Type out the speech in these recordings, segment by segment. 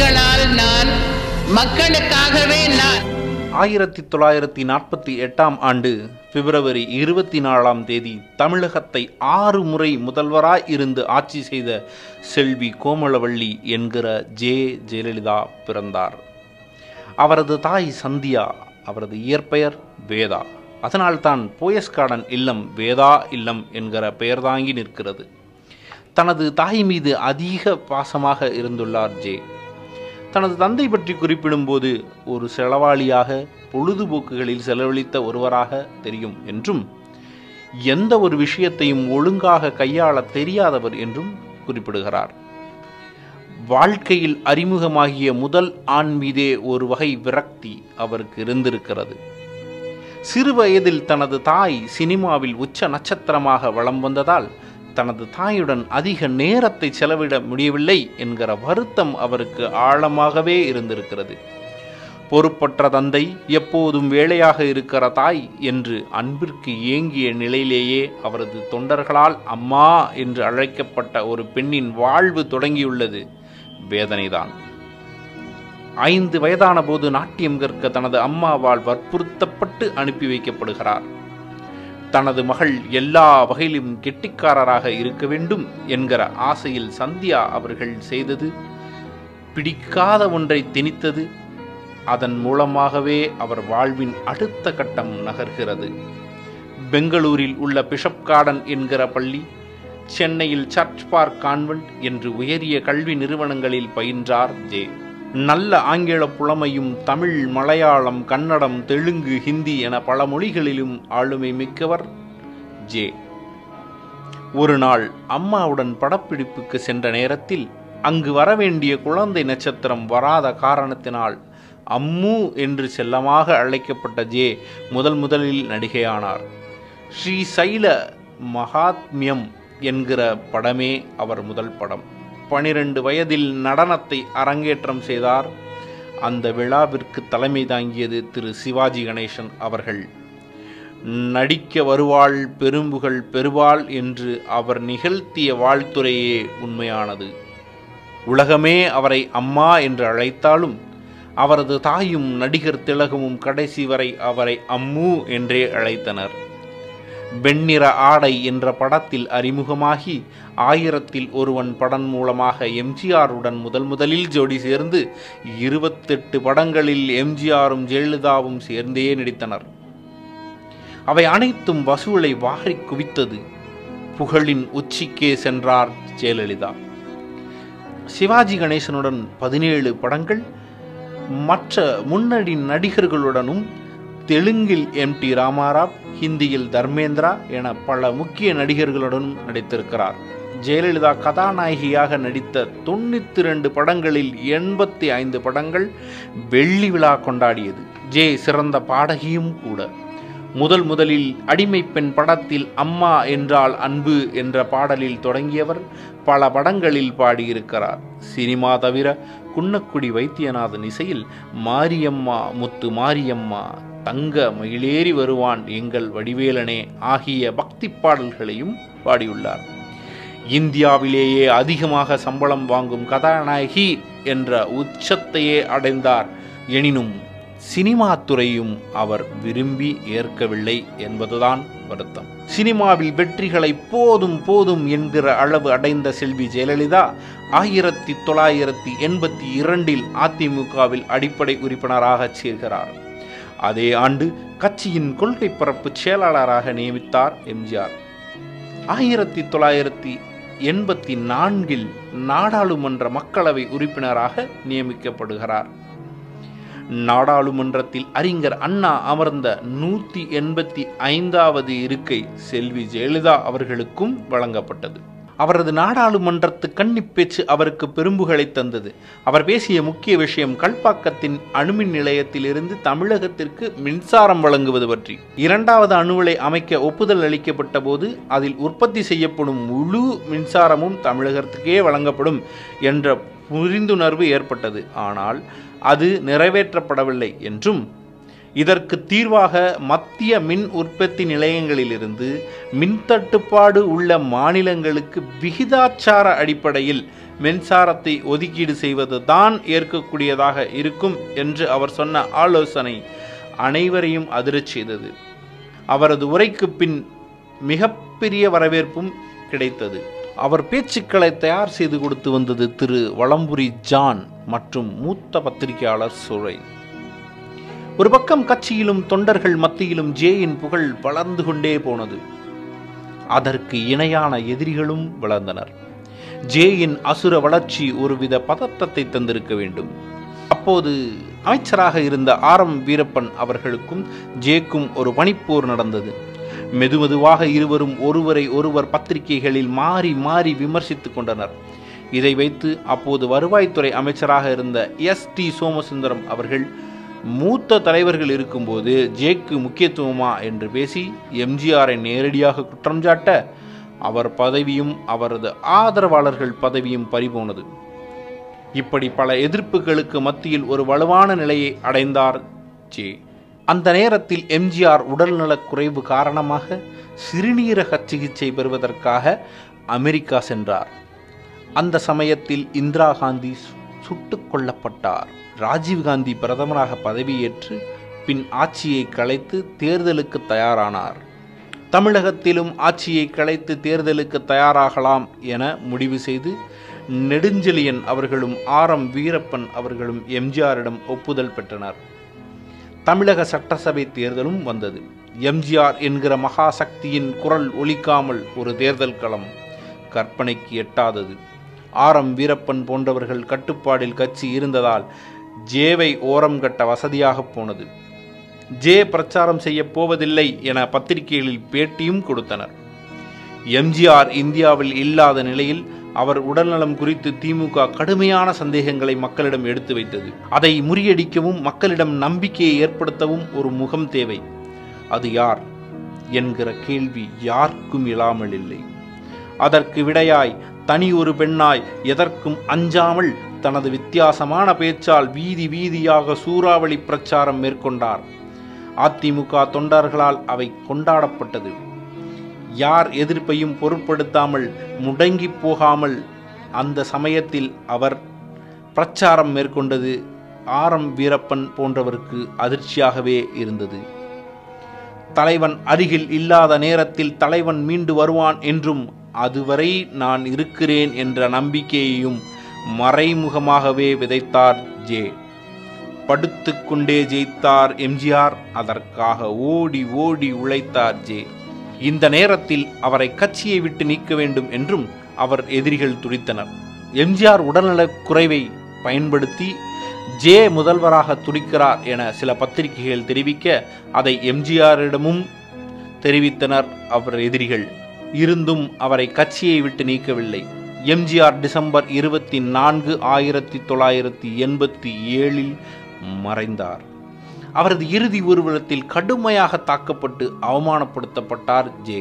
மக்களால் நான் மக்களுக்காகவே நான் ஆயிரத்தி தொள்ளாயிரத்தி நாற்பத்தி எட்டாம் ஆண்டு பிப்ரவரி இருபத்தி நாலாம் தேதி தமிழகத்தை ஆறு முறை முதல்வராய் இருந்து ஆட்சி செய்த செல்வி கோமலவள்ளி என்கிற ஜே ஜெயலலிதா பிறந்தார் அவரது தாய் சந்தியா அவரது இயற்பெயர் வேதா அதனால்தான் போயஸ் கார்டன் இல்லம் வேதா இல்லம் என்கிற பெயர் தாங்கி நிற்கிறது தனது தாய் மீது அதிக பாசமாக இருந்துள்ளார் ஜே தனது தந்தை பற்றி குறிப்பிடும்போது ஒரு செலவாளியாக பொழுதுபோக்குகளில் செலவழித்த ஒருவராக தெரியும் என்றும் எந்த ஒரு விஷயத்தையும் ஒழுங்காக கையாள தெரியாதவர் என்றும் குறிப்பிடுகிறார் வாழ்க்கையில் அறிமுகமாகிய முதல் ஆண் மீதே ஒரு வகை விரக்தி அவருக்கு இருந்திருக்கிறது சிறு வயதில் தனது தாய் சினிமாவில் உச்ச நட்சத்திரமாக வலம் வந்ததால் தனது தாயுடன் அதிக நேரத்தை செலவிட முடியவில்லை என்கிற வருத்தம் அவருக்கு ஆழமாகவே இருந்திருக்கிறது பொறுப்பற்ற தந்தை எப்போதும் வேலையாக இருக்கிற தாய் என்று அன்பிற்கு ஏங்கிய நிலையிலேயே அவரது தொண்டர்களால் அம்மா என்று அழைக்கப்பட்ட ஒரு பெண்ணின் வாழ்வு தொடங்கியுள்ளது வேதனைதான் ஐந்து வயதான போது நாட்டியம் கற்க தனது அம்மாவால் வற்புறுத்தப்பட்டு அனுப்பி வைக்கப்படுகிறார் தனது மகள் எல்லா வகையிலும் கெட்டிக்காரராக இருக்க வேண்டும் என்கிற ஆசையில் சந்தியா அவர்கள் செய்தது பிடிக்காத ஒன்றை திணித்தது அதன் மூலமாகவே அவர் வாழ்வின் அடுத்த கட்டம் நகர்கிறது பெங்களூரில் உள்ள பிஷப் கார்டன் என்கிற பள்ளி சென்னையில் சர்ச் பார்க் கான்வென்ட் என்று உயரிய கல்வி நிறுவனங்களில் பயின்றார் ஜே நல்ல ஆங்கில புலமையும் தமிழ் மலையாளம் கன்னடம் தெலுங்கு ஹிந்தி என பல மொழிகளிலும் ஆளுமை மிக்கவர் ஜே ஒரு நாள் அம்மாவுடன் படப்பிடிப்புக்கு சென்ற நேரத்தில் அங்கு வரவேண்டிய குழந்தை நட்சத்திரம் வராத காரணத்தினால் அம்மு என்று செல்லமாக அழைக்கப்பட்ட ஜே முதல் முதலில் நடிகையானார் ஸ்ரீ சைல மகாத்மியம் என்கிற படமே அவர் முதல் படம் பனிரெண்டு வயதில் நடனத்தை அரங்கேற்றம் செய்தார் அந்த விழாவிற்கு தலைமை தாங்கியது திரு சிவாஜி கணேசன் அவர்கள் நடிக்க வருவாள் பெரும்புகள் பெறுவாள் என்று அவர் நிகழ்த்திய வாழ்த்துறையே உண்மையானது உலகமே அவரை அம்மா என்று அழைத்தாலும் அவரது தாயும் நடிகர் திலகமும் கடைசி வரை அவரை அம்மு என்றே அழைத்தனர் வெண்ணிற ஆடை என்ற படத்தில் அறிமுகமாகி ஆயிரத்தில் ஒருவன் படம் மூலமாக எம்ஜிஆருடன் முதல் முதலில் ஜோடி சேர்ந்து இருபத்தெட்டு படங்களில் எம்ஜிஆரும் ஜெயலலிதாவும் சேர்ந்தே நடித்தனர் அவை அனைத்தும் வசூலை வாரி குவித்தது புகழின் உச்சிக்கே சென்றார் ஜெயலலிதா சிவாஜி கணேசனுடன் பதினேழு படங்கள் மற்ற முன்னணி நடிகர்களுடனும் தெலுங்கில் எம் டி ராமாராவ் ஹிந்தியில் தர்மேந்திரா என பல முக்கிய நடிகர்களுடனும் நடித்திருக்கிறார் ஜெயலலிதா கதாநாயகியாக நடித்த தொண்ணூத்தி ரெண்டு படங்களில் எண்பத்தி ஐந்து படங்கள் வெள்ளி விழா கொண்டாடியது ஜே சிறந்த பாடகியும் கூட முதல் முதலில் அடிமை பெண் படத்தில் அம்மா என்றால் அன்பு என்ற பாடலில் தொடங்கியவர் பல படங்களில் பாடியிருக்கிறார் சினிமா தவிர குன்னக்குடி வைத்தியநாதன் இசையில் மாரியம்மா முத்து மாரியம்மா தங்க மயிலேறி வருவான் எங்கள் வடிவேலனே ஆகிய பக்தி பாடல்களையும் பாடியுள்ளார் இந்தியாவிலேயே அதிகமாக சம்பளம் வாங்கும் கதாநாயகி என்ற உச்சத்தையே அடைந்தார் எனினும் சினிமா துறையும் அவர் விரும்பி ஏற்கவில்லை என்பதுதான் வருத்தம் சினிமாவில் வெற்றிகளை போதும் போதும் என்கிற அளவு அடைந்த செல்வி ஜெயலலிதா ஆயிரத்தி தொள்ளாயிரத்தி எண்பத்தி இரண்டில் அதிமுகவில் அடிப்படை உறுப்பினராக சேர்கிறார் அதே ஆண்டு கட்சியின் கொள்கை பரப்பு செயலாளராக நியமித்தார் எம்ஜிஆர் ஆயிரத்தி தொள்ளாயிரத்தி எண்பத்தி நான்கில் நாடாளுமன்ற மக்களவை உறுப்பினராக நியமிக்கப்படுகிறார் நாடாளுமன்றத்தில் அறிஞர் அண்ணா அமர்ந்த நூற்றி எண்பத்தி ஐந்தாவது இருக்கை செல்வி ஜெயலலிதா அவர்களுக்கும் வழங்கப்பட்டது அவரது நாடாளுமன்றத்து கன்னிப் பேச்சு அவருக்கு பெரும்புகளை தந்தது அவர் பேசிய முக்கிய விஷயம் கல்பாக்கத்தின் அணுமின் நிலையத்திலிருந்து தமிழகத்திற்கு மின்சாரம் வழங்குவது பற்றி இரண்டாவது அணுவிலை அமைக்க ஒப்புதல் அளிக்கப்பட்ட போது அதில் உற்பத்தி செய்யப்படும் முழு மின்சாரமும் தமிழகத்துக்கே வழங்கப்படும் என்ற புரிந்துணர்வு ஏற்பட்டது ஆனால் அது நிறைவேற்றப்படவில்லை என்றும் இதற்கு தீர்வாக மத்திய மின் உற்பத்தி நிலையங்களிலிருந்து மின் தட்டுப்பாடு உள்ள மாநிலங்களுக்கு விகிதாச்சார அடிப்படையில் மின்சாரத்தை ஒதுக்கீடு செய்வது தான் ஏற்கக்கூடியதாக இருக்கும் என்று அவர் சொன்ன ஆலோசனை அனைவரையும் அதிரச் செய்தது அவரது உரைக்கு பின் மிகப்பெரிய வரவேற்பும் கிடைத்தது அவர் பேச்சுக்களை தயார் செய்து கொடுத்து வந்தது திரு வளம்புரி ஜான் மற்றும் மூத்த பத்திரிகையாளர் சுரை ஒரு பக்கம் கட்சியிலும் தொண்டர்கள் மத்தியிலும் ஜேயின் புகழ் வளர்ந்து கொண்டே போனது அதற்கு இணையான எதிரிகளும் வளர்ந்தனர் ஜேயின் அசுர வளர்ச்சி ஒருவித பதட்டத்தை தந்திருக்க வேண்டும் அப்போது அமைச்சராக இருந்த ஆர் எம் வீரப்பன் அவர்களுக்கும் ஜேக்கும் ஒரு பனிப்போர் நடந்தது மெதுமெதுவாக இருவரும் ஒருவரை ஒருவர் பத்திரிகைகளில் மாறி மாறி விமர்சித்துக் கொண்டனர் இதை வைத்து அப்போது வருவாய்த்துறை அமைச்சராக இருந்த எஸ் டி சோமசுந்தரம் அவர்கள் மூத்த தலைவர்கள் இருக்கும்போது ஜேக்கு முக்கியத்துவமா என்று பேசி எம்ஜிஆரை நேரடியாக குற்றம் சாட்ட அவர் பதவியும் அவரது ஆதரவாளர்கள் பதவியும் பறிபோனது இப்படி பல எதிர்ப்புகளுக்கு மத்தியில் ஒரு வலுவான நிலையை அடைந்தார் ஜே அந்த நேரத்தில் எம்ஜிஆர் உடல்நலக் குறைவு காரணமாக சிறுநீரக சிகிச்சை பெறுவதற்காக அமெரிக்கா சென்றார் அந்த சமயத்தில் இந்திரா காந்தி சுட்டுக் கொல்லப்பட்டார் ராஜீவ்காந்தி பிரதமராக பதவியேற்று பின் ஆட்சியை கலைத்து தேர்தலுக்கு தயாரானார் தமிழகத்திலும் ஆட்சியை கலைத்து தேர்தலுக்கு தயாராகலாம் என முடிவு செய்து நெடுஞ்செழியன் அவர்களும் ஆர் எம் வீரப்பன் அவர்களும் எம்ஜிஆரிடம் ஒப்புதல் பெற்றனர் தமிழக சட்டசபை தேர்தலும் வந்தது எம்ஜிஆர் என்கிற மகா சக்தியின் குரல் ஒலிக்காமல் ஒரு தேர்தல் களம் கற்பனைக்கு எட்டாதது ஆர் எம் வீரப்பன் போன்றவர்கள் கட்டுப்பாடில் கட்சி இருந்ததால் ஜேவை ஓரம் கட்ட வசதியாக போனது ஜே பிரச்சாரம் செய்ய போவதில்லை என பத்திரிகைகளில் பேட்டியும் கொடுத்தனர் எம்ஜிஆர் இந்தியாவில் இல்லாத நிலையில் அவர் உடல்நலம் குறித்து திமுக கடுமையான சந்தேகங்களை மக்களிடம் எடுத்து வைத்தது அதை முறியடிக்கவும் மக்களிடம் நம்பிக்கையை ஏற்படுத்தவும் ஒரு முகம் தேவை அது யார் என்கிற கேள்வி யாருக்கும் இல்லாமல் இல்லை அதற்கு விடையாய் தனி ஒரு பெண்ணாய் எதற்கும் அஞ்சாமல் தனது வித்தியாசமான பேச்சால் வீதி வீதியாக சூறாவளி பிரச்சாரம் மேற்கொண்டார் அதிமுக தொண்டர்களால் அவை கொண்டாடப்பட்டது யார் எதிர்ப்பையும் பொருட்படுத்தாமல் முடங்கி போகாமல் அந்த சமயத்தில் அவர் பிரச்சாரம் மேற்கொண்டது ஆர் எம் வீரப்பன் போன்றவருக்கு அதிர்ச்சியாகவே இருந்தது தலைவன் அருகில் இல்லாத நேரத்தில் தலைவன் மீண்டு வருவான் என்றும் அதுவரை நான் இருக்கிறேன் என்ற நம்பிக்கையையும் மறைமுகமாகவே விதைத்தார் ஜே படுத்துக்கொண்டே ஜெயித்தார் எம்ஜிஆர் அதற்காக ஓடி ஓடி உழைத்தார் ஜே இந்த நேரத்தில் அவரை கட்சியை விட்டு நீக்க வேண்டும் என்றும் அவர் எதிரிகள் துடித்தனர் எம்ஜிஆர் உடல்நலக் குறைவை பயன்படுத்தி ஜே முதல்வராக துடிக்கிறார் என சில பத்திரிகைகள் தெரிவிக்க அதை எம்ஜிஆரிடமும் தெரிவித்தனர் அவர் எதிரிகள் இருந்தும் அவரை கட்சியை விட்டு நீக்கவில்லை எம்ஜிஆர் டிசம்பர் இருபத்தி நான்கு ஆயிரத்தி தொள்ளாயிரத்தி எண்பத்தி ஏழில் மறைந்தார் அவரது இறுதி ஊர்வலத்தில் கடுமையாக தாக்கப்பட்டு அவமானப்படுத்தப்பட்டார் ஜே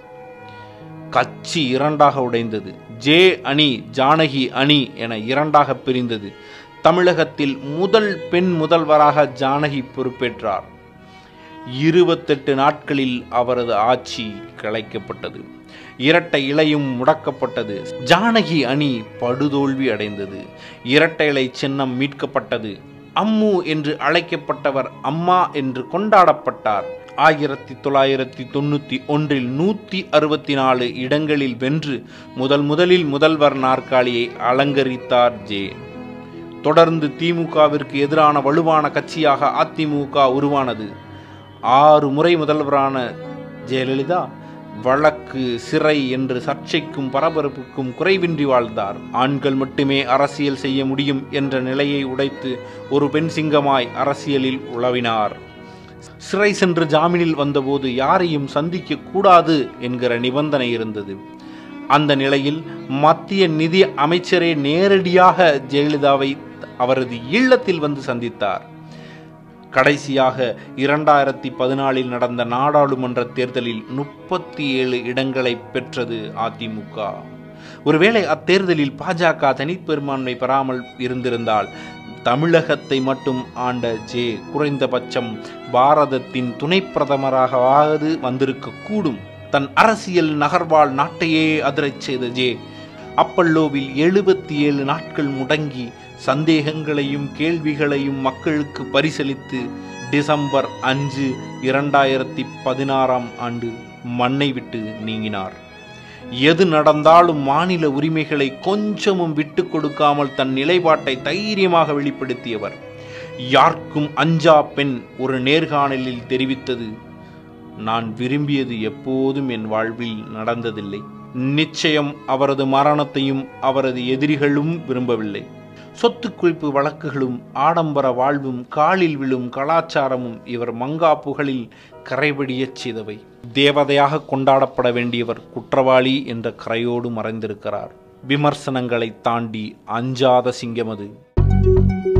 கட்சி இரண்டாக உடைந்தது ஜே அணி ஜானகி அணி என இரண்டாக பிரிந்தது தமிழகத்தில் முதல் பெண் முதல்வராக ஜானகி பொறுப்பேற்றார் இருபத்தெட்டு நாட்களில் அவரது ஆட்சி கலைக்கப்பட்டது இரட்டை இலையும் முடக்கப்பட்டது ஜானகி அணி படுதோல்வி அடைந்தது இரட்டை இலை சின்னம் மீட்கப்பட்டது அம்மு என்று அழைக்கப்பட்டவர் அம்மா என்று கொண்டாடப்பட்டார் ஆயிரத்தி தொள்ளாயிரத்தி தொண்ணூற்றி ஒன்றில் நூற்றி அறுபத்தி நாலு இடங்களில் வென்று முதல் முதலில் முதல்வர் நாற்காலியை அலங்கரித்தார் ஜே தொடர்ந்து திமுகவிற்கு எதிரான வலுவான கட்சியாக அதிமுக உருவானது ஆறு முறை முதல்வரான ஜெயலலிதா வழக்கு சிறை என்று சர்ச்சைக்கும் பரபரப்புக்கும் குறைவின்றி வாழ்ந்தார் ஆண்கள் மட்டுமே அரசியல் செய்ய முடியும் என்ற நிலையை உடைத்து ஒரு பெண் சிங்கமாய் அரசியலில் உழவினார் சிறை சென்று ஜாமீனில் வந்தபோது யாரையும் சந்திக்க கூடாது என்கிற நிபந்தனை இருந்தது அந்த நிலையில் மத்திய நிதி அமைச்சரே நேரடியாக ஜெயலலிதாவை அவரது இல்லத்தில் வந்து சந்தித்தார் கடைசியாக இரண்டாயிரத்தி பதினாலில் நடந்த நாடாளுமன்ற தேர்தலில் முப்பத்தி ஏழு இடங்களை பெற்றது அதிமுக ஒருவேளை அத்தேர்தலில் பாஜக தனிப்பெரும்பான்மை பெறாமல் இருந்திருந்தால் தமிழகத்தை மட்டும் ஆண்ட ஜே குறைந்தபட்சம் பாரதத்தின் துணை பிரதமராகவாவது வந்திருக்க கூடும் தன் அரசியல் நகர்வாழ் நாட்டையே அதிரச் செய்த ஜே அப்பல்லோவில் எழுபத்தி ஏழு நாட்கள் முடங்கி சந்தேகங்களையும் கேள்விகளையும் மக்களுக்கு பரிசளித்து டிசம்பர் அஞ்சு இரண்டாயிரத்தி பதினாறாம் ஆண்டு மண்ணை விட்டு நீங்கினார் எது நடந்தாலும் மாநில உரிமைகளை கொஞ்சமும் விட்டு கொடுக்காமல் தன் நிலைப்பாட்டை தைரியமாக வெளிப்படுத்தியவர் யாருக்கும் அஞ்சா பெண் ஒரு நேர்காணலில் தெரிவித்தது நான் விரும்பியது எப்போதும் என் வாழ்வில் நடந்ததில்லை நிச்சயம் அவரது மரணத்தையும் அவரது எதிரிகளும் விரும்பவில்லை சொத்து குவிப்பு வழக்குகளும் ஆடம்பர வாழ்வும் காலில் விழும் கலாச்சாரமும் இவர் மங்கா புகழில் கரைபடியச் செய்தவை தேவதையாக கொண்டாடப்பட வேண்டியவர் குற்றவாளி என்ற கரையோடு மறைந்திருக்கிறார் விமர்சனங்களை தாண்டி அஞ்சாத சிங்கமது